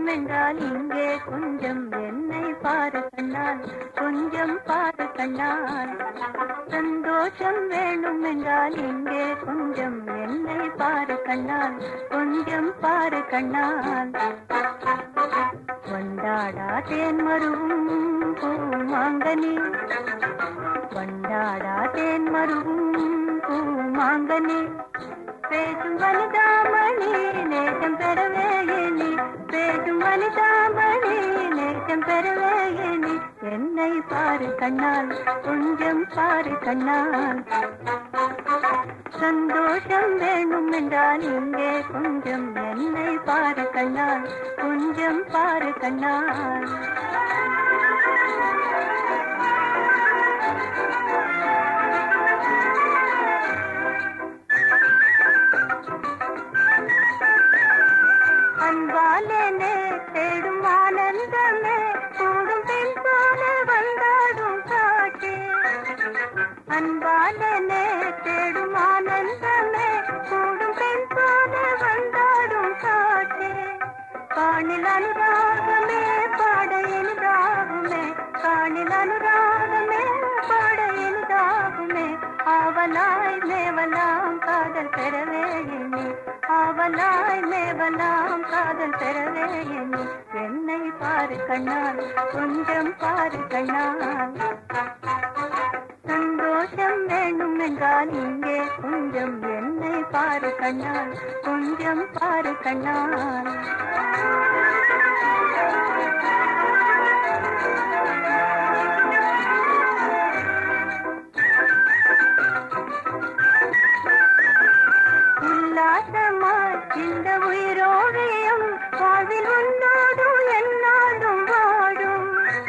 என்றால் இங்கே கொஞ்சம் என்னை பாரு கண்ணால் கொஞ்சம் பாரு கண்ணால் சந்தோஷம் வேணும் என்றால் இங்கே கொஞ்சம் என்னை பாரு கண்ணால் கொஞ்சம் பாரு கண்ணால் வண்டாடா தேன் மருவும் பூமாங்கனி வண்டாடா தேன் மருவும் பூமாங்கனி பேசும் வனிதாமணி நேசம் பெறவே எண்ணி பேசும் வனிதாமணி நேசம் பெறவே எண்ணி என்னை பாரு கண்ணால் கொஞ்சம் பாரு கண்ணால் சந்தோஷம் வேணும் என்றால் இங்கே கொஞ்சம் என்னை பாரு கண்ணால் கொஞ்சம் பாரு கண்ணால் அன்பாலே தேடும் ஆனந்தமே கூடும் பெண் போல வந்தாடும் காட்சி அன்பாலே தேடும் ஆனந்தமே கூடும் பெண் போல வந்தாடும் காட்சி காணில் அனுராகமே பாட இனிதாகுமே காணில் அனுராகமே பாட இனிதாகுமே ஆவலாய் மேவலாம் காதல் பெறவே எண்ணி ஆவலாய் மேவலாம் காதல் பெறவே எண்ணி என்னை பாரு கண்ணால் கொஞ்சம் பாரு கண்ணால் சந்தோஷம் வேணும் என்றால் இங்கே கொஞ்சம் என்னை பாரு கண்ணால் கொஞ்சம் பாரு கண்ணால் உல்லாசமாய் இந்த உயிரோவியம் வாழ்வில் உன்னோடும் என்னாலும் வாழும்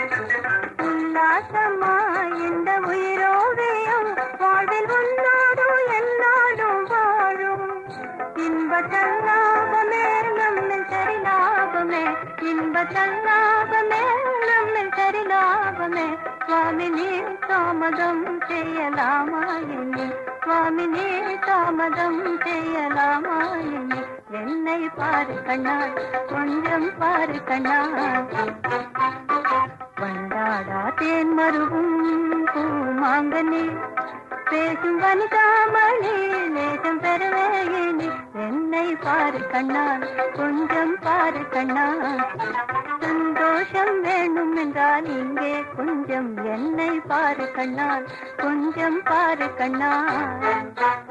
உல்லாசமாய் இந்த உயிரோவியம் வாழ்வில் உன்னோடும் என்னாலும் வாழும் இன்ப தல்லாபமே நம்மில் சரி லாபமே இன்ப தல்லாபமே நம்மில் சரி லாபமே சுவாமி நீ தாமதம் செய்யலாமா என்னை சுவாமி நீ தாமதம் செய்யலாமா என்னை என்னை பாரு கண்ணால் கொஞ்சம் பாரு கண்ணால் வண்டாடா தேன் மருவும் பூமாங்கனி பேசும் வனிதாமணி நேசம் பெறவே இனி என்னை பாரு கண்ணால் கொஞ்சம் பாரு கண்ணால் சந்தோஷம் வேணும் என்றால் இங்கே கொஞ்சம் என்னை பாரு கண்ணால் கொஞ்சம் பாரு கண்ணால்